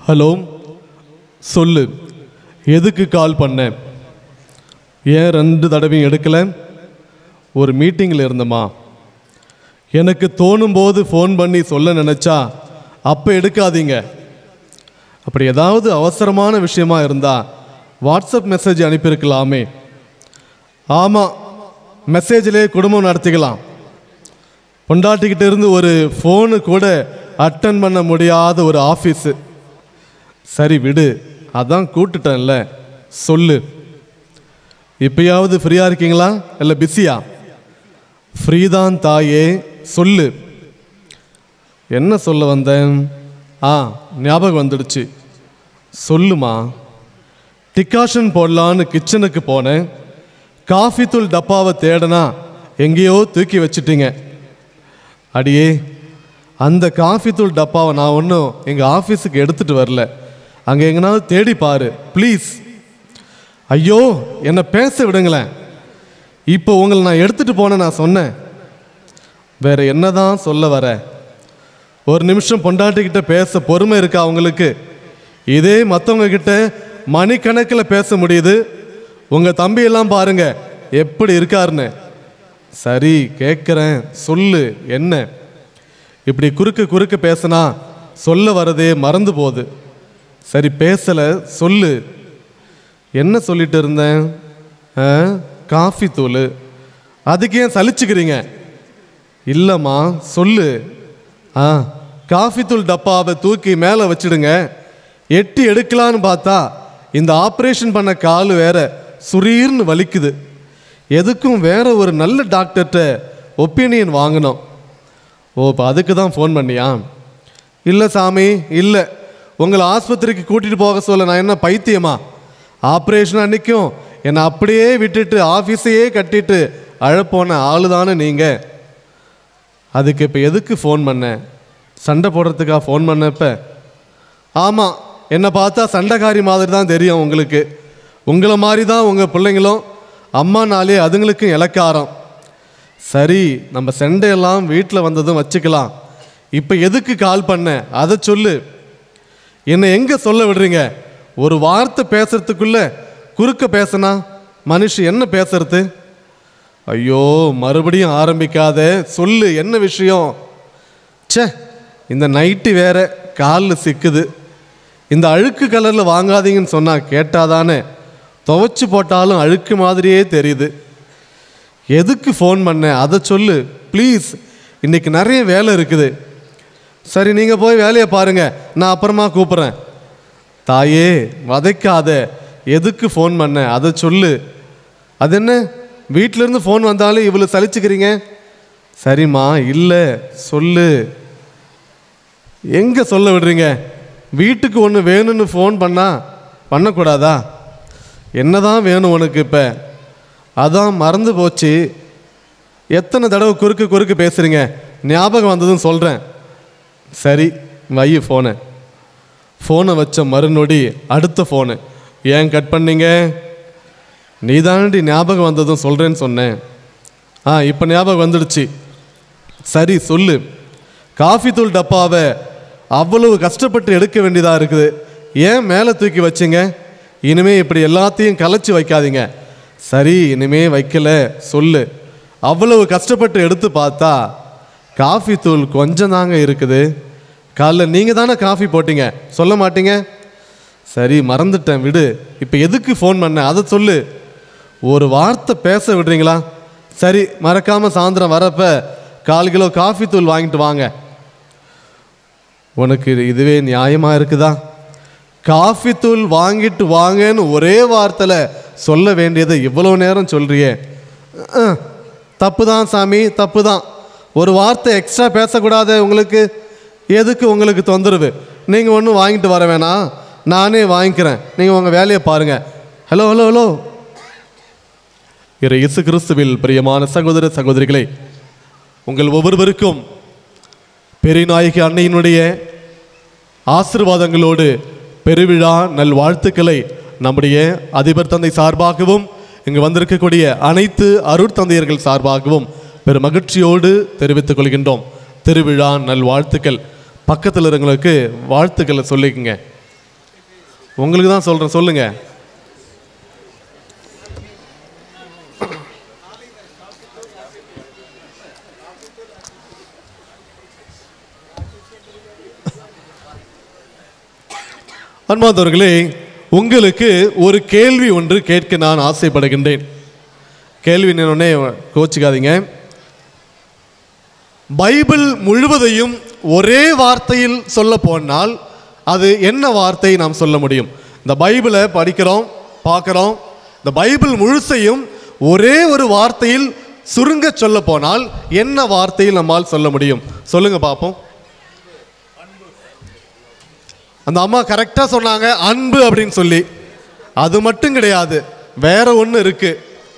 hello சொல்லு எதுக்கு கால் பண்ண ஏன் ரெண்டு தடவையும் எடுக்கலை ஒரு மீட்டிங்கில் இருந்தம்மா எனக்கு தோணும் போது ஃபோன் பண்ணி சொல்ல நினச்சா அப்போ எடுக்காதீங்க அப்படி ஏதாவது அவசரமான விஷயமா இருந்தா வாட்ஸ்அப் மெசேஜ் அனுப்பியிருக்கலாமே ஆமாம் மெசேஜிலே குடும்பம் நடத்திக்கலாம் பொண்டாட்டிக்கிட்ட இருந்து ஒரு ஃபோனு கூட அட்டன் பண்ண முடியாத ஒரு ஆஃபீஸு சரி விடு அதான் கூட்டுட்டேன்ல சொல்லு இப்பயாவது ஃப்ரீயாக இருக்கீங்களா இல்லை பிஸியா ஃப்ரீ தான் தாயே சொல்லு என்ன சொல்ல வந்தேன் ஆ ஞாபகம் வந்துடுச்சு சொல்லுமா டிகாஷன் போடலான்னு கிச்சனுக்கு போனேன் காஃபி தூள் டப்பாவை தேடனா எங்கேயோ தூக்கி வச்சிட்டீங்க அடியே அந்த காஃபி தூள் டப்பாவை நான் ஒன்றும் எங்கள் ஆஃபீஸுக்கு எடுத்துகிட்டு வரல அங்கே எங்கனாவது தேடி பாரு ப்ளீஸ் ஐயோ என்னை பேச விடுங்களேன் இப்போ உங்களை நான் எடுத்துகிட்டு போனேன் நான் சொன்னேன் வேற என்னதான் சொல்ல வர ஒரு நிமிஷம் பொண்டாட்டிக்கிட்ட பேச பொறுமை இருக்கா அவங்களுக்கு இதே மற்றவங்க கிட்ட மணிக்கணக்கில் பேச முடியுது உங்கள் தம்பியெல்லாம் பாருங்க எப்படி இருக்காருன்னு சரி கேட்குறேன் சொல்லு என்ன இப்படி குறுக்க குறுக்க பேசினா சொல்ல வரதே மறந்து போகுது சரி பேசலை சொல்லு என்ன சொல்லிட்டு இருந்தேன் ஆ, காஃபி தூள் அதுக்கு ஏன் சலிச்சுக்கிறீங்க இல்லைம்மா சொல்லு ஆ காஃபி தூள் டப்பாவை தூக்கி மேலே வச்சிடுங்க எட்டி எடுக்கலான்னு பார்த்தா இந்த ஆப்ரேஷன் பண்ண கால் வேற சுரீர்னு வலிக்குது எதுக்கும் வேற ஒரு நல்ல டாக்டர்கிட்ட ஒப்பீனியன் வாங்கணும் ஓ இப்போ அதுக்கு தான் ஃபோன் பண்ணியா இல்லை சாமி இல்லை உங்களை ஆஸ்பத்திரிக்கு கூட்டிகிட்டு போக சொல்ல நான் என்ன பைத்தியமா ஆப்ரேஷன் அன்னைக்கும் என்னை அப்படியே விட்டுட்டு ஆஃபீஸையே கட்டிட்டு அழப்போன ஆளு தானே நீங்கள் அதுக்கு இப்போ எதுக்கு ஃபோன் பண்ண சண்டை போடுறதுக்கா ஃபோன் பண்ண இப்போ ஆமாம் என்னை பார்த்தா சண்டைக்காரி மாதிரி தான் தெரியும் உங்களுக்கு உங்களை மாதிரி தான் உங்கள் பிள்ளைங்களும் அம்மானாலே அதுங்களுக்கும் இலக்காரம் சரி நம்ம சண்டையெல்லாம் வீட்டில் வந்ததும் வச்சுக்கலாம் இப்போ எதுக்கு கால் பண்ண அதை சொல்லு என்னை எங்கே சொல்ல விடுறீங்க ஒரு வார்த்தை பேசுறதுக்குள்ள குறுக்க பேசினா மனுஷி என்ன பேசுறது ஐயோ மறுபடியும் ஆரம்பிக்காத சொல்லு என்ன விஷயம் ச்சே இந்த நைட்டு வேற காலில் சிக்குது இந்த அழுக்கு கலரில் வாங்காதீங்கன்னு சொன்னால் கேட்டாதானே துவைச்சு போட்டாலும் அழுக்கு மாதிரியே தெரியுது எதுக்கு ஃபோன் பண்ண அதை சொல்லு ப்ளீஸ் இன்னைக்கு நிறைய வேலை இருக்குது சரி நீங்கள் போய் வேலையை பாருங்க நான் அப்புறமா கூப்பிட்றேன் தாயே வதைக்காத எதுக்கு ஃபோன் பண்ண அதை சொல்லு அது என்ன வீட்டிலேருந்து ஃபோன் வந்தாலும் இவ்வளோ சலிச்சுக்கிறீங்க சரிம்மா இல்லை சொல்லு எங்கே சொல்ல விடுறீங்க வீட்டுக்கு ஒன்று வேணும்னு ஃபோன் பண்ணா பண்ணக்கூடாதா என்னதான் வேணும் உனக்கு இப்போ அதான் மறந்து போச்சு எத்தனை தடவை குறுக்கு குறுக்கு பேசுகிறீங்க ஞாபகம் வந்ததும் சொல்கிறேன் சரி வை ஃபோனை ஃபோனை வச்ச மறுநொடி அடுத்த ஃபோனு ஏன் கட் பண்ணீங்க நீ தாண்டி ஞாபகம் வந்ததும் சொல்கிறேன்னு சொன்னேன் ஆ இப்போ ஞாபகம் வந்துடுச்சு சரி சொல்லு காஃபி தூள் டப்பாவை அவ்வளவு கஷ்டப்பட்டு எடுக்க வேண்டியதாக இருக்குது ஏன் மேலே தூக்கி வச்சிங்க இனிமே இப்படி எல்லாத்தையும் கலைச்சி வைக்காதீங்க சரி இனிமே வைக்கல சொல்லு அவ்வளவு கஷ்டப்பட்டு எடுத்து பார்த்தா காஃபி தூள் கொஞ்சம் தாங்க இருக்குது காலைல நீங்கள் தானே காஃபி போட்டீங்க சொல்ல மாட்டீங்க சரி மறந்துட்டேன் விடு இப்போ எதுக்கு ஃபோன் பண்ண அதை சொல்லு ஒரு வார்த்தை பேச விடுறீங்களா சரி மறக்காமல் சாயந்தரம் வரப்ப கால் கிலோ காஃபி தூள் வாங்கிட்டு வாங்க உனக்கு இது- இதுவே நியாயமாக இருக்குதா காஃபி தூள் வாங்கிட்டு வாங்கன்னு ஒரே வார்த்தையில் சொல்ல வேண்டியதை இவ்வளோ நேரம் சொல்றியே அஹ், தப்பு தான் சாமி தப்பு தான் ஒரு வார்த்தை எக்ஸ்ட்ரா பேசக்கூடாது உங்களுக்கு எதுக்கு உங்களுக்கு தொந்தரவு நீங்கள் ஒன்றும் வாங்கிட்டு வர வேணாம் நானே வாங்கிக்கிறேன் நீங்கள் உங்கள் வேலையை பாருங்கள் ஹலோ ஹலோ ஹலோ இறை இயேசு கிறிஸ்துவில் பிரியமான சகோதர சகோதரிகளே உங்கள் ஒவ்வொருவருக்கும் பெரியநாயகி அன்னையினுடைய ஆசிர்வாதங்களோடு பெருவிழா நல்வாழ்த்துக்களை நம்முடைய அதிபர் தந்தை சார்பாகவும் இங்கு வந்திருக்கக்கூடிய அனைத்து அருட்தந்தையர்கள் சார்பாகவும் பெரும் மகிழ்ச்சியோடு தெரிவித்துக் கொள்கின்றோம் திருவிழா நல்வாழ்த்துக்கள் பக்கத்தில் இருங்களுக்கு வாழ்த்துக்களை சொல்லிக்கங்க உங்களுக்கு தான் சொல்கிறேன் சொல்லுங்க அன்பாந்தவர்களே உங்களுக்கு ஒரு கேள்வி ஒன்று கேட்க நான் ஆசைப்படுகின்றேன் கேள்வி உடனே கோச்சிக்காதீங்க பைபிள் முழுவதையும் ஒரே வார்த்தையில் சொல்ல போனால் அது என்ன வார்த்தை நாம் சொல்ல முடியும் இந்த பைபிளை படிக்கிறோம் பார்க்குறோம் இந்த பைபிள் முழுசையும் ஒரே ஒரு வார்த்தையில் சுருங்க சொல்ல போனால் என்ன வார்த்தையில் நம்மால் சொல்ல முடியும் சொல்லுங்க பார்ப்போம் அந்த அம்மா கரெக்டாக சொன்னாங்க அன்பு அப்படின்னு சொல்லி அது மட்டும் கிடையாது வேற ஒன்று இருக்கு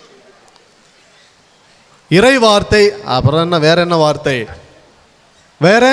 இறை வார்த்தை அப்புறம் என்ன வேற என்ன வார்த்தை வேற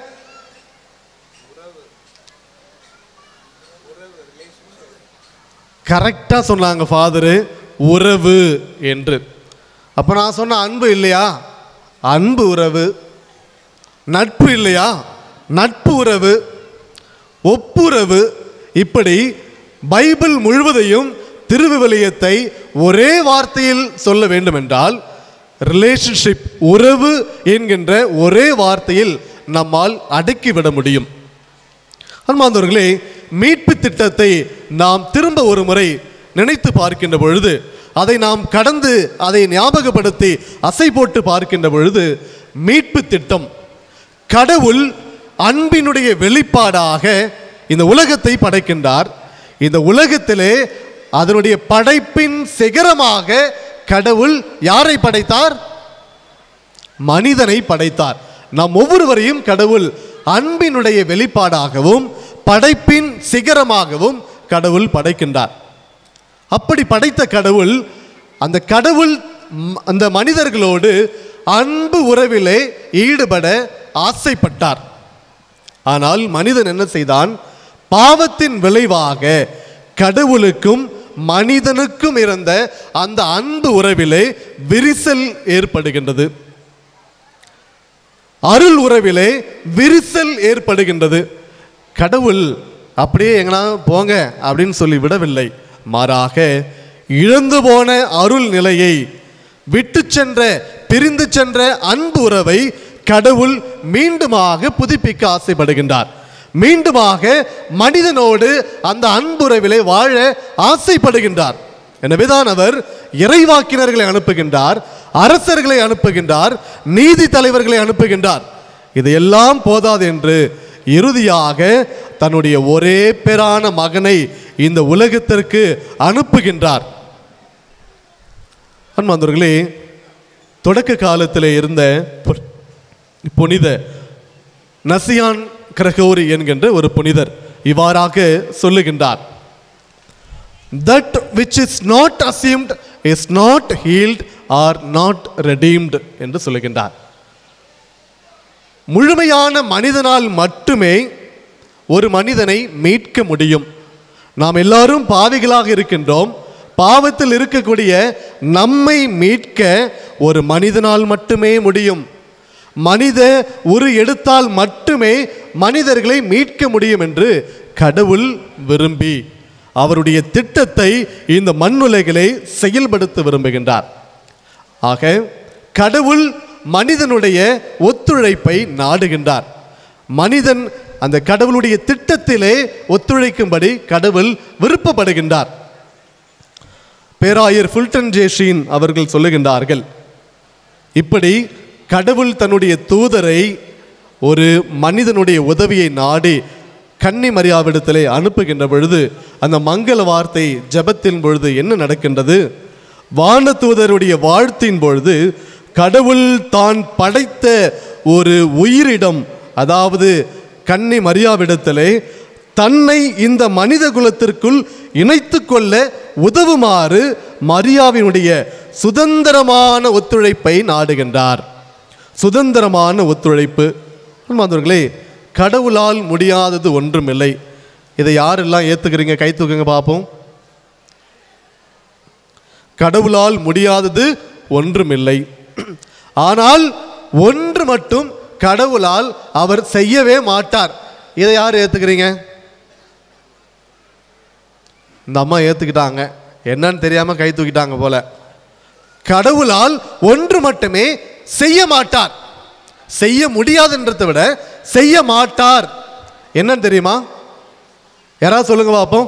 கரெக்டாக சொன்னாங்க ஃபாதரு உறவு என்று அப்போ நான் சொன்ன அன்பு இல்லையா அன்பு உறவு நட்பு இல்லையா நட்பு உறவு ஒப்புரவு இப்படி பைபிள் முழுவதையும் திருவிவிலியத்தை ஒரே வார்த்தையில் சொல்ல வேண்டுமென்றால் ரிலேஷன்ஷிப் உறவு என்கின்ற ஒரே வார்த்தையில் நம்மால் அடக்கிவிட முடியும் அன்பாந்தவர்களே மீட்பு திட்டத்தை நாம் திரும்ப ஒரு முறை நினைத்து பார்க்கின்ற பொழுது அதை நாம் கடந்து அதை ஞாபகப்படுத்தி அசை போட்டு பார்க்கின்ற பொழுது மீட்பு திட்டம் கடவுள் அன்பினுடைய வெளிப்பாடாக இந்த உலகத்தை படைக்கின்றார் இந்த உலகத்திலே அதனுடைய படைப்பின் சிகரமாக கடவுள் யாரை படைத்தார் மனிதனை படைத்தார் நாம் ஒவ்வொருவரையும் கடவுள் அன்பினுடைய வெளிப்பாடாகவும் படைப்பின் சிகரமாகவும் கடவுள் படைக்கின்றார் அப்படி படைத்த கடவுள் அந்த கடவுள் ம், அந்த மனிதர்களோடு அன்பு உறவிலே ஈடுபட ஆசைப்பட்டார் ஆனால் மனிதன் என்ன செய்தான் பாவத்தின் விளைவாக கடவுளுக்கும் மனிதனுக்கும் இருந்த அந்த அன்பு உறவிலே விரிசல் ஏற்படுகின்றது அருள் உறவிலே விரிசல் ஏற்படுகின்றது கடவுள் அப்படியே எங்கனா போங்க அப்படின்னு சொல்லி விடவில்லை மாறாக இழந்து போன அருள் நிலையை விட்டு சென்ற பிரிந்து சென்ற அன்பு உறவை கடவுள் மீண்டுமாக புதுப்பிக்க ஆசைப்படுகின்றார் மீண்டுமாக மனிதனோடு அந்த அன்புறவிலே வாழ ஆசைப்படுகின்றார் எனவேதான் அவர் இறைவாக்கினர்களை அனுப்புகின்றார் அரசர்களை அனுப்புகின்றார் நீதி தலைவர்களை அனுப்புகின்றார் இதையெல்லாம் போதாது என்று இறுதியாக தன்னுடைய ஒரே பேரான மகனை இந்த உலகத்திற்கு அனுப்புகின்றார் அன்பாந்தவர்களே தொடக்க காலத்தில் இருந்த பு- புனித நசியான் கிரகோரி என்கின்ற ஒரு புனிதர் இவ்வாறாக சொல்லுகின்றார் that which is not assumed is not healed are not redeemed என்று சொல்லுகின்றார் முழுமையான மனிதனால் மட்டுமே ஒரு மனிதனை மீட்க முடியும் நாம் எல்லாரும் பாவிகளாக இருக்கின்றோம் பாவத்தில் இருக்கக்கூடிய நம்மை மீட்க ஒரு மனிதனால் மட்டுமே முடியும் மனித உரு எடுத்தால் மட்டுமே மனிதர்களை மீட்க முடியும் என்று கடவுள் விரும்பி அவருடைய திட்டத்தை இந்த மண்ணுலகிலே செயல்படுத்த விரும்புகின்றார் ஆக கடவுள் மனிதனுடைய ஒத்துழைப்பை நாடுகின்றார் மனிதன் அந்த கடவுளுடைய திட்டத்திலே ஒத்துழைக்கும்படி கடவுள் விருப்பப்படுகின்றார் பேராயர் ஃபுல்டன் ஜேஷின் அவர்கள் சொல்லுகின்றார்கள் இப்படி கடவுள் தன்னுடைய தூதரை ஒரு மனிதனுடைய உதவியை நாடி கன்னி மரியாவிடத்திலே அனுப்புகின்ற பொழுது அந்த மங்கள வார்த்தை ஜெபத்தின் பொழுது என்ன நடக்கின்றது வான தூதருடைய வாழ்த்தின் பொழுது கடவுள் தான் படைத்த ஒரு உயிரிடம் அதாவது கன்னி மரியாவிடத்திலே தன்னை இந்த மனித குலத்திற்குள் இணைத்து கொள்ள உதவுமாறு மரியாவினுடைய சுதந்திரமான ஒத்துழைப்பை நாடுகின்றார் சுதந்திரமான ஒத்துழைப்பு மாதவர்களே கடவுளால் முடியாதது ஒன்றுமில்லை இதை யாரெல்லாம் ஏத்துக்கிறீங்க கை தூக்குங்க பார்ப்போம் கடவுளால் முடியாதது ஒன்றுமில்லை ஆனால் ஒன்று மட்டும் கடவுளால் அவர் செய்யவே மாட்டார் இதை யார் ஏத்துக்கிறீங்க இந்த அம்மா ஏற்றுக்கிட்டாங்க என்னன்னு தெரியாமல் கை தூக்கிட்டாங்க போல கடவுளால் ஒன்று மட்டுமே செய்ய மாட்டார் செய்ய முடியாதுன்றதை விட செய்ய மாட்டார் என்னன்னு தெரியுமா யாராவது சொல்லுங்க பார்ப்போம்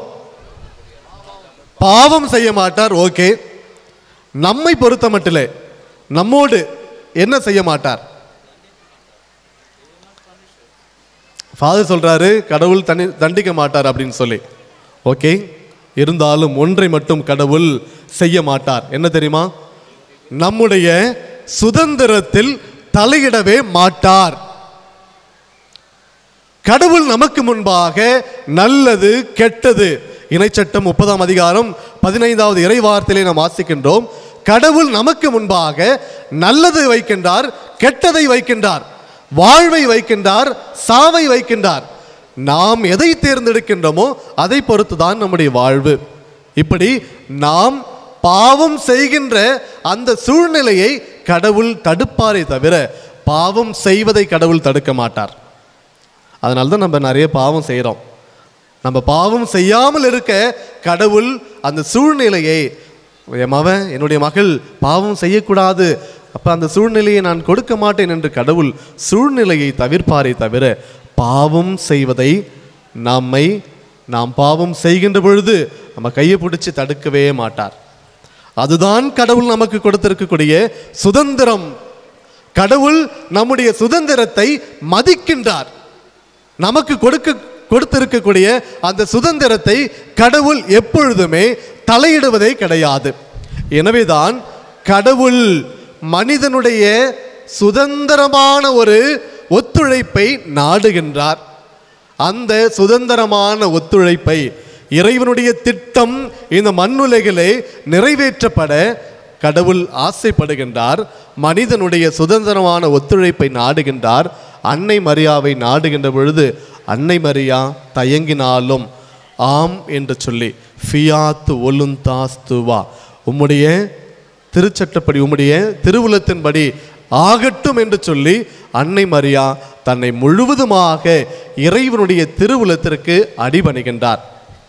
பாவம் செய்ய மாட்டார் ஓகே நம்மை பொறுத்த மட்டிலே நம்மோடு என்ன செய்ய மாட்டார் ஃபாதர் சொல்றாரு கடவுள் தனி தண்டிக்க மாட்டார் அப்படின்னு சொல்லி ஓகே இருந்தாலும் ஒன்றை மட்டும் கடவுள் செய்ய மாட்டார் என்ன தெரியுமா நம்முடைய சுதந்திரத்தில் தலையிடவே மாட்டார் கடவுள் நமக்கு முன்பாக நல்லது கெட்டது இணைச்சட்டம் முப்பதாம் அதிகாரம் பதினைந்தாவது இறை வார்த்தையிலே நாம் வாசிக்கின்றோம் கடவுள் நமக்கு முன்பாக நல்லது வைக்கின்றார் கெட்டதை வைக்கின்றார் வாழ்வை வைக்கின்றார் சாவை வைக்கின்றார் நாம் எதை தேர்ந்தெடுக்கின்றோமோ அதை பொறுத்து தான் நம்முடைய வாழ்வு இப்படி நாம் பாவம் செய்கின்ற அந்த சூழ்நிலையை கடவுள் தடுப்பாரே தவிர பாவம் செய்வதை கடவுள் தடுக்க மாட்டார் அதனால தான் நம்ம நிறைய பாவம் செய்கிறோம் நம்ம பாவம் செய்யாமல் இருக்க கடவுள் அந்த சூழ்நிலையை என் மவன் என்னுடைய மகள் பாவம் செய்யக்கூடாது அப்போ அந்த சூழ்நிலையை நான் கொடுக்க மாட்டேன் என்று கடவுள் சூழ்நிலையை தவிர்ப்பாரே தவிர பாவம் செய்வதை நம்மை நாம் பாவம் செய்கின்ற பொழுது நம்ம கையை பிடிச்சி தடுக்கவே மாட்டார் அதுதான் கடவுள் நமக்கு கொடுத்திருக்கக்கூடிய சுதந்திரம் கடவுள் நம்முடைய சுதந்திரத்தை மதிக்கின்றார் நமக்கு கொடுக்க கொடுத்திருக்கக்கூடிய அந்த சுதந்திரத்தை கடவுள் எப்பொழுதுமே தலையிடுவதே கிடையாது எனவேதான் கடவுள் மனிதனுடைய சுதந்திரமான ஒரு ஒத்துழைப்பை நாடுகின்றார் அந்த சுதந்திரமான ஒத்துழைப்பை இறைவனுடைய திட்டம் இந்த மண்ணுலகிலே நிறைவேற்றப்பட கடவுள் ஆசைப்படுகின்றார் மனிதனுடைய சுதந்திரமான ஒத்துழைப்பை நாடுகின்றார் அன்னை மரியாவை நாடுகின்ற பொழுது அன்னை மரியா தயங்கினாலும் ஆம் என்று சொல்லி ஃபியாத்து ஒலுந்தாஸ்துவா உம்முடைய திருச்சட்டப்படி உம்முடைய திருவுலத்தின்படி ஆகட்டும் என்று சொல்லி அன்னை மரியா தன்னை முழுவதுமாக இறைவனுடைய திருவுலத்திற்கு அடிபணிகின்றார்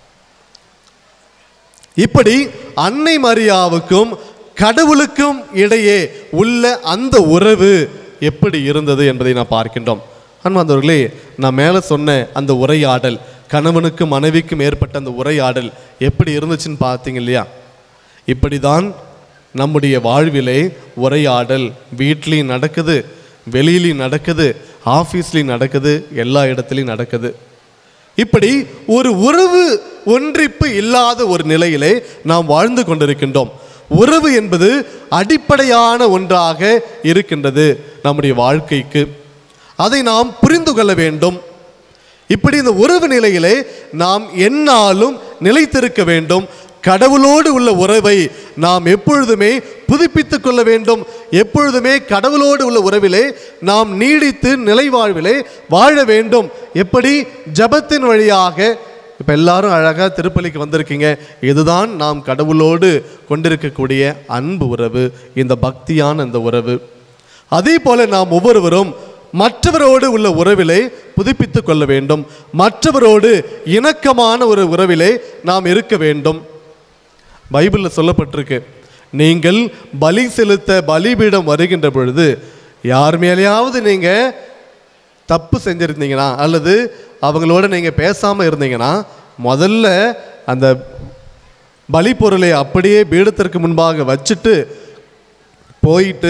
இப்படி அன்னை மரியாவுக்கும் கடவுளுக்கும் இடையே உள்ள அந்த உறவு எப்படி இருந்தது என்பதை நான் பார்க்கின்றோம் அன்பாந்தவர்களே நான் மேலே சொன்ன அந்த உரையாடல் கணவனுக்கும் மனைவிக்கும் ஏற்பட்ட அந்த உரையாடல் எப்படி இருந்துச்சுன்னு பார்த்தீங்க இல்லையா இப்படி தான் நம்முடைய வாழ்விலே உரையாடல் வீட்லேயும் நடக்குது வெளியிலையும் நடக்குது ஆஃபீஸ்லேயும் நடக்குது எல்லா இடத்துலையும் நடக்குது இப்படி ஒரு உறவு ஒன்றிப்பு இல்லாத ஒரு நிலையிலே நாம் வாழ்ந்து கொண்டிருக்கின்றோம் உறவு என்பது அடிப்படையான ஒன்றாக இருக்கின்றது நம்முடைய வாழ்க்கைக்கு அதை நாம் புரிந்து கொள்ள வேண்டும் இப்படி இந்த உறவு நிலையிலே நாம் எந்நாளும் நிலைத்திருக்க வேண்டும் கடவுளோடு உள்ள உறவை நாம் எப்பொழுதுமே புதுப்பித்துக் கொள்ள வேண்டும் எப்பொழுதுமே கடவுளோடு உள்ள உறவிலே நாம் நீடித்து நிலைவாழ்விலே வாழ வேண்டும் எப்படி ஜபத்தின் வழியாக இப்போ எல்லாரும் அழகாக திருப்பலிக்கு வந்திருக்கீங்க இதுதான் நாம் கடவுளோடு கொண்டிருக்கக்கூடிய அன்பு உறவு இந்த பக்தியான இந்த உறவு அதே போல நாம் ஒவ்வொருவரும் மற்றவரோடு உள்ள உறவிலே புதுப்பித்துக் கொள்ள வேண்டும் மற்றவரோடு இணக்கமான ஒரு உறவிலே நாம் இருக்க வேண்டும் பைபிளில் சொல்லப்பட்டிருக்கு நீங்கள் பலி செலுத்த பலிபீடம் வருகின்ற பொழுது யார் மேலேயாவது நீங்கள் தப்பு செஞ்சுருந்தீங்கன்னா அல்லது அவங்களோட நீங்கள் பேசாமல் இருந்தீங்கன்னா முதல்ல அந்த பலி பொருளை அப்படியே பீடத்திற்கு முன்பாக வச்சுட்டு போயிட்டு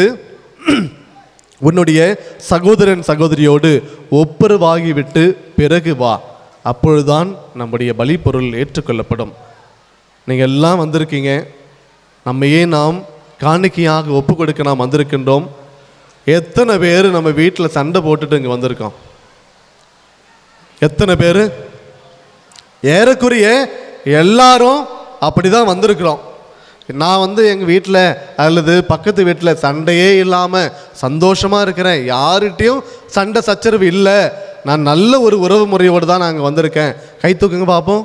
உன்னுடைய சகோதரன் சகோதரியோடு ஒப்புரவாகி விட்டு பிறகு வா அப்பொழுதுதான் நம்முடைய பலி பொருள் ஏற்றுக்கொள்ளப்படும் நீங்கள் எல்லாம் வந்திருக்கீங்க நம்மையே நாம் காணிக்கையாக ஒப்பு கொடுக்க நாம் வந்திருக்கின்றோம் எத்தனை பேர் நம்ம வீட்டில் சண்டை போட்டுட்டு இங்கே வந்திருக்கோம் எத்தனை பேர் ஏறக்குறைய எல்லாரும் அப்படி தான் வந்திருக்கிறோம் நான் வந்து எங்கள் வீட்டில் அல்லது பக்கத்து வீட்டில் சண்டையே இல்லாமல் சந்தோஷமாக இருக்கிறேன் யார்கிட்டயும் சண்டை சச்சரவு இல்லை நான் நல்ல ஒரு உறவு முறையோடு தான் நான் அங்கே வந்திருக்கேன் கை தூக்குங்க பார்ப்போம்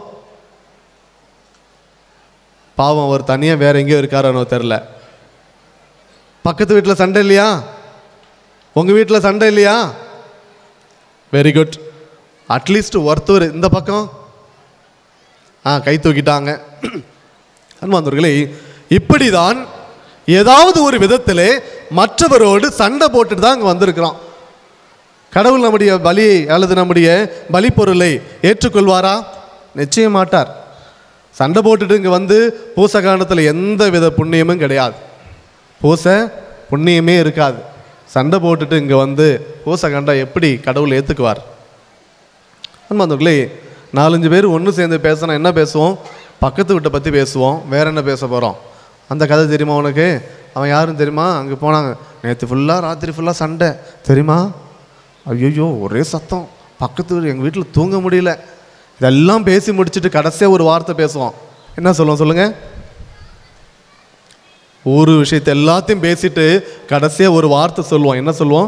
பாவம் அவர் தனியாக வேற எங்கேயோ இருக்காரோ தெரில பக்கத்து வீட்டில் சண்டை இல்லையா உங்கள் வீட்டில் சண்டை இல்லையா வெரி குட் அட்லீஸ்ட் ஒருத்தர் இந்த பக்கம் ஆ கை தூக்கிட்டாங்க அன்பாந்தவர்களே இப்படிதான் ஏதாவது ஒரு விதத்திலே மற்றவரோடு சண்டை போட்டுட்டு தான் அங்கே வந்திருக்கிறோம் கடவுள் நம்முடைய பலி அல்லது நம்முடைய பலி பொருளை ஏற்றுக்கொள்வாரா நிச்சயம் மாட்டார் சண்டை போட்டுட்டு இங்கே வந்து பூச காலத்தில் எந்த வித புண்ணியமும் கிடையாது பூச புண்ணியமே இருக்காது சண்டை போட்டுட்டு இங்கே வந்து பூச கண்டா எப்படி கடவுள் ஏற்றுக்குவார் அன்பாந்தவர்களே நாலஞ்சு பேர் ஒன்று சேர்ந்து பேசினா என்ன பேசுவோம் பக்கத்து வீட்டை பற்றி பேசுவோம் வேற என்ன பேச போகிறோம் அந்த கதை தெரியுமா உனக்கு அவன் யாரும் தெரியுமா அங்கே போனாங்க நேற்று ஃபுல்லாக ராத்திரி ஃபுல்லாக சண்டை தெரியுமா ஐயோ ஒரே சத்தம் பக்கத்து வீடு எங்கள் வீட்டில் தூங்க முடியல இதெல்லாம் பேசி முடிச்சுட்டு கடைசியாக ஒரு வார்த்தை பேசுவோம் என்ன சொல்லுவோம் சொல்லுங்கள் ஒரு விஷயத்தை எல்லாத்தையும் பேசிட்டு கடைசியாக ஒரு வார்த்தை சொல்லுவோம் என்ன சொல்லுவோம்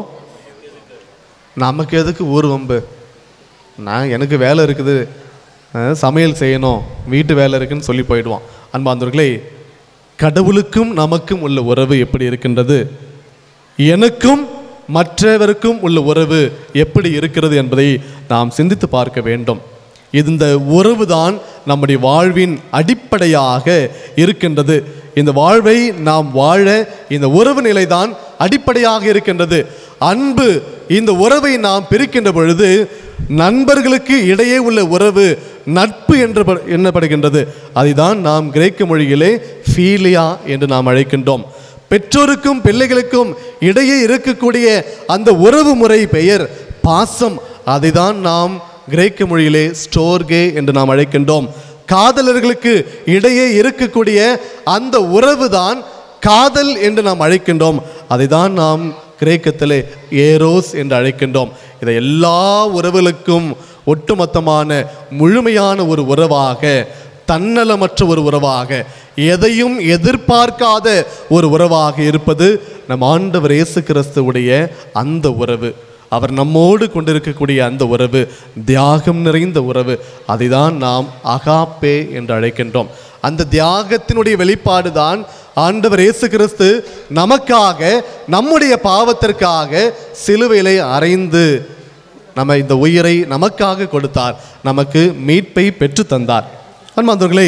நமக்கு எதுக்கு ஊர் வம்பு நான் எனக்கு வேலை இருக்குது அஹ், சமையல் செய்யணும் வீட்டு வேலை இருக்குன்னு சொல்லி போயிடுவான் அன்பாந்தவர்களே கடவுளுக்கும் நமக்கும் உள்ள உறவு எப்படி இருக்கின்றது எனக்கும் மற்றவருக்கும் உள்ள உறவு எப்படி இருக்கிறது என்பதை நாம் சிந்தித்து பார்க்க வேண்டும் இந்த உறவு தான் நம்முடைய வாழ்வின் அடிப்படையாக இருக்கின்றது இந்த வாழ்வை நாம் வாழ இந்த உறவு நிலைதான் அடிப்படையாக இருக்கின்றது அன்பு இந்த உறவை நாம் பிரிக்கின்ற பொழுது நண்பர்களுக்கு இடையே உள்ள உறவு நட்பு என்று ப- எண்ணப்படுகின்றது அதைதான் நாம் கிரேக்க மொழியிலே ஃபீலியா என்று நாம் அழைக்கின்றோம் பெற்றோருக்கும் பிள்ளைகளுக்கும் இடையே இருக்கக்கூடிய அந்த உறவு முறை பெயர் பாசம் அதைதான் நாம் கிரேக்க மொழியிலே ஸ்டோர்கே என்று நாம் அழைக்கின்றோம் காதலர்களுக்கு இடையே இருக்கக்கூடிய அந்த உறவு தான் காதல் என்று நாம் அழைக்கின்றோம் அதைதான் நாம் கிரேக்கத்திலே ஏரோஸ் என்று அழைக்கின்றோம் இதை எல்லா உறவுகளுக்கும் ஒட்டுமொத்தமான முழுமையான ஒரு உறவாக தன்னலமற்ற ஒரு உறவாக எதையும் எதிர்பார்க்காத ஒரு உறவாக இருப்பது நம் ஆண்டவர் இயேசு கிறிஸ்துவுடைய அந்த உறவு அவர் நம்மோடு கொண்டிருக்கக்கூடிய அந்த உறவு தியாகம் நிறைந்த உறவு அதைதான் நாம் அகாப்பே என்று அழைக்கின்றோம் அந்த தியாகத்தினுடைய வெளிப்பாடு தான் ஆண்டவர் இயேசு கிறிஸ்து நமக்காக நம்முடைய பாவத்திற்காக சிலுவையிலே அறைந்து நம்ம இந்த உயிரை நமக்காக கொடுத்தார் நமக்கு மீட்பை பெற்று தந்தார் அன்பாந்தவர்களே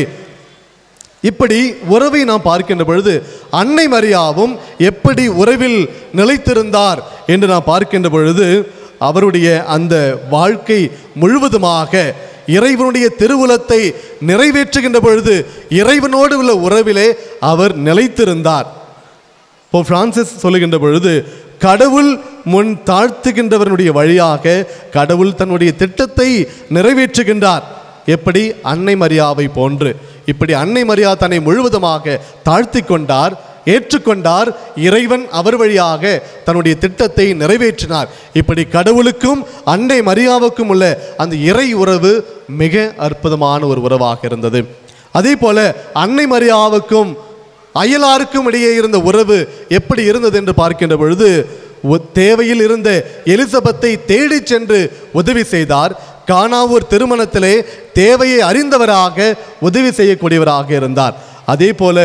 இப்படி உறவை நாம் பார்க்கின்ற பொழுது அன்னை மரியாவும் எப்படி உறவில் நிலைத்திருந்தார் என்று நாம் பார்க்கின்ற பொழுது அவருடைய அந்த வாழ்க்கை முழுவதுமாக இறைவனுடைய திருவுலத்தை நிறைவேற்றுகின்ற பொழுது இறைவனோடு உள்ள உறவிலே அவர் நிலைத்திருந்தார் இப்போ பிரான்சிஸ் சொல்லுகின்ற பொழுது கடவுள் முன் தாழ்த்துகின்றவனுடைய வழியாக கடவுள் தன்னுடைய திட்டத்தை நிறைவேற்றுகின்றார் எப்படி அன்னை மரியாவை போன்று இப்படி அன்னை மரியா தன்னை முழுவதுமாக தாழ்த்தி கொண்டார் ஏற்றுக்கொண்டார் இறைவன் அவர் வழியாக தன்னுடைய திட்டத்தை நிறைவேற்றினார் இப்படி கடவுளுக்கும் அன்னை மரியாவுக்கும் உள்ள அந்த இறை உறவு மிக அற்புதமான ஒரு உறவாக இருந்தது அதே போல அன்னை மரியாவுக்கும் அயலாருக்கும் இடையே இருந்த உறவு எப்படி இருந்தது என்று பார்க்கின்ற பொழுது ஒ- தேவையில் இருந்த எலிசபெத்தை தேடிச் சென்று உதவி செய்தார் கானாவூர் திருமணத்திலே தேவையை அறிந்தவராக உதவி செய்யக்கூடியவராக இருந்தார் அதே போல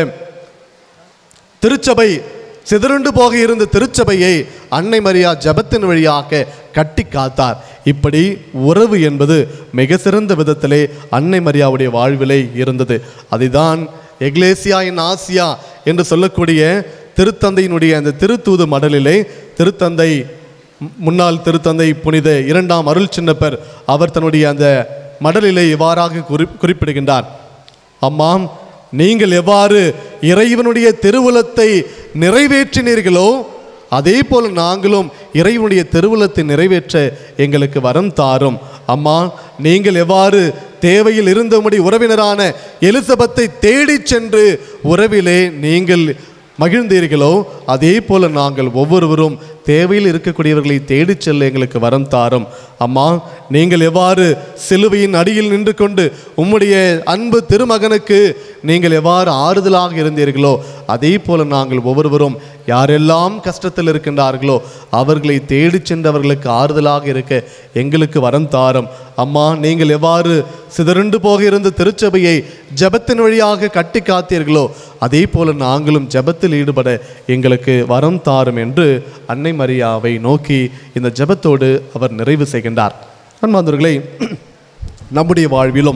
திருச்சபை சிதறுண்டு போக இருந்த திருச்சபையை அன்னை மரியா ஜபத்தின் வழியாக கட்டி காத்தார் இப்படி உறவு என்பது மிக சிறந்த விதத்திலே அன்னை மரியாவுடைய வாழ்விலே இருந்தது அதுதான் எக்லேசியா இன் ஆசியா என்று சொல்லக்கூடிய திருத்தந்தையினுடைய அந்த திருத்தூது மடலிலே திருத்தந்தை மு- முன்னாள் திருத்தந்தை புனித இரண்டாம் அருள் சின்னப்பர் அவர் தன்னுடைய அந்த மடலிலே இவ்வாறாக குறி குறிப்பிடுகின்றார் அம்மாம் நீங்கள் எவ்வாறு இறைவனுடைய திருவுலத்தை நிறைவேற்றினீர்களோ அதே போல நாங்களும் இறைவனுடைய திருவுலத்தை நிறைவேற்ற எங்களுக்கு வரம் தாரும் அம்மா நீங்கள் எவ்வாறு தேவையில் இருந்தபடி உறவினரான எலிசபெத்தை தேடிச் சென்று உறவிலே நீங்கள் மகிழ்ந்தீர்களோ அதே போல நாங்கள் ஒவ்வொருவரும் தேவையில் இருக்கக்கூடியவர்களை தேடிச் செல்ல எங்களுக்கு வரம் தாரும் அம்மா நீங்கள் எவ்வாறு சிலுவையின் அடியில் நின்று கொண்டு உம்முடைய அன்பு திருமகனுக்கு நீங்கள் எவ்வாறு ஆறுதலாக இருந்தீர்களோ அதே போல நாங்கள் ஒவ்வொருவரும் யாரெல்லாம் கஷ்டத்தில் இருக்கின்றார்களோ அவர்களை தேடிச் சென்றவர்களுக்கு ஆறுதலாக இருக்க எங்களுக்கு வரம் தாரும் அம்மா நீங்கள் எவ்வாறு சிதறுண்டு போக இருந்த திருச்சபையை ஜெபத்தின் வழியாக கட்டி காத்தீர்களோ அதே போல நாங்களும் ஜெபத்தில் ஈடுபட எங்களுக்கு வரம் தாரும் என்று அன்னை மரியாவை நோக்கி இந்த ஜெபத்தோடு அவர் நிறைவு செய்கின்றார் அன்பாந்தவர்களே நம்முடைய வாழ்விலும்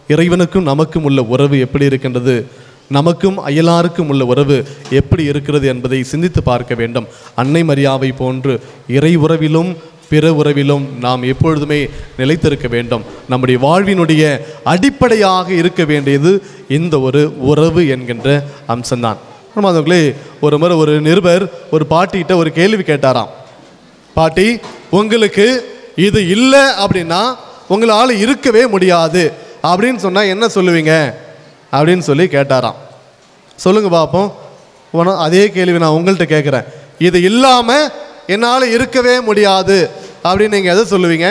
இறைவனுக்கும் நமக்கும் உள்ள உறவு எப்படி இருக்கின்றது நமக்கும் அயலாருக்கும் உள்ள உறவு எப்படி இருக்கிறது என்பதை சிந்தித்து பார்க்க வேண்டும் அன்னை மரியாவை போன்று இறை உறவிலும் பிற உறவிலும் நாம் எப்பொழுதுமே நிலைத்திருக்க வேண்டும் நம்முடைய வாழ்வினுடைய அடிப்படையாக இருக்க வேண்டியது இந்த ஒரு உறவு என்கின்ற அம்சம்தான் அதே ஒரு முறை ஒரு நிருபர் ஒரு பாட்டிகிட்ட ஒரு கேள்வி கேட்டாராம் பாட்டி உங்களுக்கு இது இல்லை அப்படின்னா உங்களால் இருக்கவே முடியாது அப்படின்னு சொன்னால் என்ன சொல்லுவீங்க அப்படின்னு சொல்லி கேட்டாராம் சொல்லுங்க பார்ப்போம் உன- அதே கேள்வி நான் உங்கள்கிட்ட கேட்குறேன் இது இல்லாமல் என்னால் இருக்கவே முடியாது அப்படின்னு நீங்கள் எதை சொல்லுவீங்க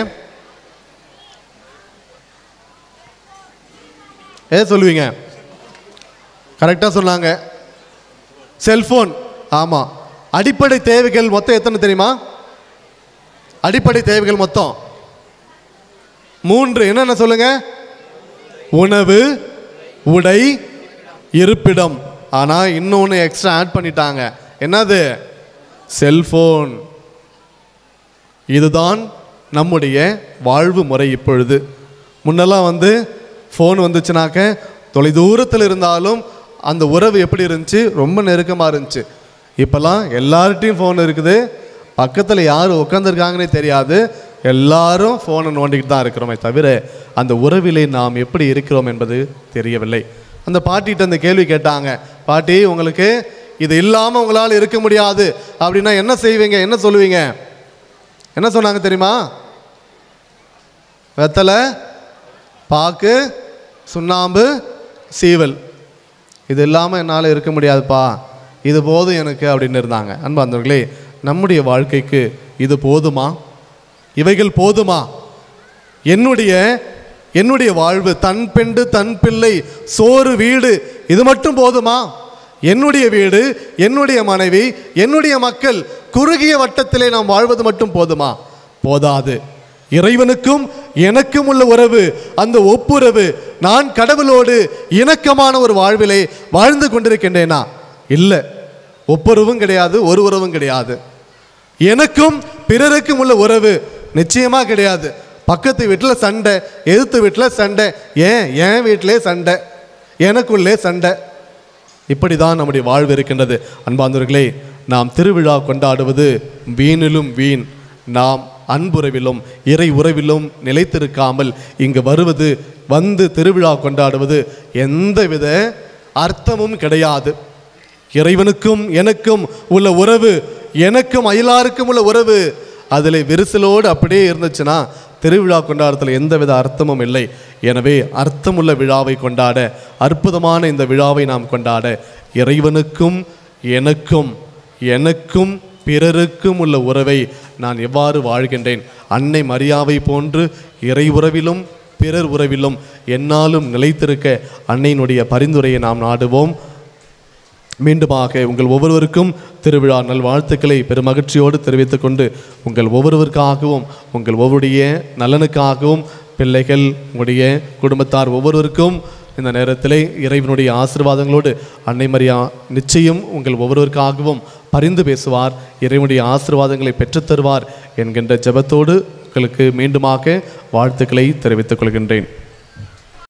எதை சொல்லுவீங்க கரெக்டாக சொன்னாங்க செல்ஃபோன் ஆமாம் அடிப்படை தேவைகள் மொத்தம் எத்தனை தெரியுமா அடிப்படை தேவைகள் மொத்தம் மூன்று என்னென்ன சொல்லுங்க உணவு உடை இருப்பிடம் ஆனால் இன்னொன்று எக்ஸ்ட்ரா ஆட் பண்ணிட்டாங்க என்னது செல்போன் இதுதான் நம்முடைய வாழ்வு முறை இப்பொழுது முன்னெல்லாம் வந்து ஃபோன் வந்துச்சுனாக்க தொலைதூரத்தில் இருந்தாலும் அந்த உறவு எப்படி இருந்துச்சு ரொம்ப நெருக்கமாக இருந்துச்சு இப்போல்லாம் எல்லார்ட்டையும் ஃபோன் இருக்குது பக்கத்தில் யார் உட்காந்துருக்காங்கன்னே தெரியாது எல்லாரும் ஃபோனை நோண்டிக்கிட்டு தான் இருக்கிறோமே தவிர அந்த உறவிலே நாம் எப்படி இருக்கிறோம் என்பது தெரியவில்லை அந்த பாட்டிகிட்ட அந்த கேள்வி கேட்டாங்க பாட்டி உங்களுக்கு இது இல்லாமல் உங்களால் இருக்க முடியாது அப்படின்னா என்ன செய்வீங்க என்ன சொல்லுவீங்க என்ன சொன்னாங்க தெரியுமா வெத்தலை பாக்கு சுண்ணாம்பு சீவல் இது இல்லாமல் என்னால் இருக்க முடியாதுப்பா இது போதும் எனக்கு அப்படின்னு இருந்தாங்க அன்பார்ந்தவர்களே நம்முடைய வாழ்க்கைக்கு இது போதுமா இவைகள் போதுமா என்னுடைய என்னுடைய வாழ்வு தன் பெண்டு தன் பிள்ளை சோறு வீடு இது மட்டும் போதுமா என்னுடைய வீடு என்னுடைய மனைவி என்னுடைய மக்கள் குறுகிய வட்டத்திலே நாம் வாழ்வது மட்டும் போதுமா போதாது இறைவனுக்கும் எனக்கும் உள்ள உறவு அந்த ஒப்புரவு நான் கடவுளோடு இணக்கமான ஒரு வாழ்விலே வாழ்ந்து கொண்டிருக்கின்றேனா இல்லை ஒப்புரவும் கிடையாது ஒரு உறவும் கிடையாது எனக்கும் பிறருக்கும் உள்ள உறவு நிச்சயமா கிடையாது பக்கத்து வீட்டில் சண்டை எதிர்த்து வீட்டில் சண்டை ஏன் என் வீட்டிலே சண்டை எனக்குள்ளே சண்டை இப்படி தான் நம்முடைய வாழ்வு இருக்கின்றது அன்பாந்தவர்களே நாம் திருவிழா கொண்டாடுவது வீணிலும் வீண் நாம் அன்புறவிலும் இறை உறவிலும் நிலைத்திருக்காமல் இங்கு வருவது வந்து திருவிழா கொண்டாடுவது எந்தவித அர்த்தமும் கிடையாது இறைவனுக்கும் எனக்கும் உள்ள உறவு எனக்கும் அயலாருக்கும் உள்ள உறவு அதில் விரிசலோடு அப்படியே இருந்துச்சுன்னா திருவிழா கொண்டாடத்தில் எந்தவித அர்த்தமும் இல்லை எனவே அர்த்தமுள்ள விழாவை கொண்டாட அற்புதமான இந்த விழாவை நாம் கொண்டாட இறைவனுக்கும் எனக்கும் எனக்கும் பிறருக்கும் உள்ள உறவை நான் எவ்வாறு வாழ்கின்றேன் அன்னை மரியாவை போன்று இறை உறவிலும் பிறர் உறவிலும் என்னாலும் நிலைத்திருக்க அன்னையினுடைய பரிந்துரையை நாம் நாடுவோம் மீண்டுமாக உங்கள் ஒவ்வொருவருக்கும் திருவிழா நல்வாழ்த்துக்களை பெருமகிழ்ச்சியோடு தெரிவித்துக் கொண்டு உங்கள் ஒவ்வொருவருக்காகவும் உங்கள் ஒவ்வொருடைய நலனுக்காகவும் பிள்ளைகள் உங்களுடைய குடும்பத்தார் ஒவ்வொருவருக்கும் இந்த நேரத்திலே இறைவனுடைய ஆசீர்வாதங்களோடு அன்னை மரியா நிச்சயம் உங்கள் ஒவ்வொருவருக்காகவும் பரிந்து பேசுவார் இறைவனுடைய ஆசீர்வாதங்களை பெற்றுத் தருவார் என்கின்ற ஜெபத்தோடு உங்களுக்கு மீண்டுமாக வாழ்த்துக்களை தெரிவித்துக் கொள்கின்றேன்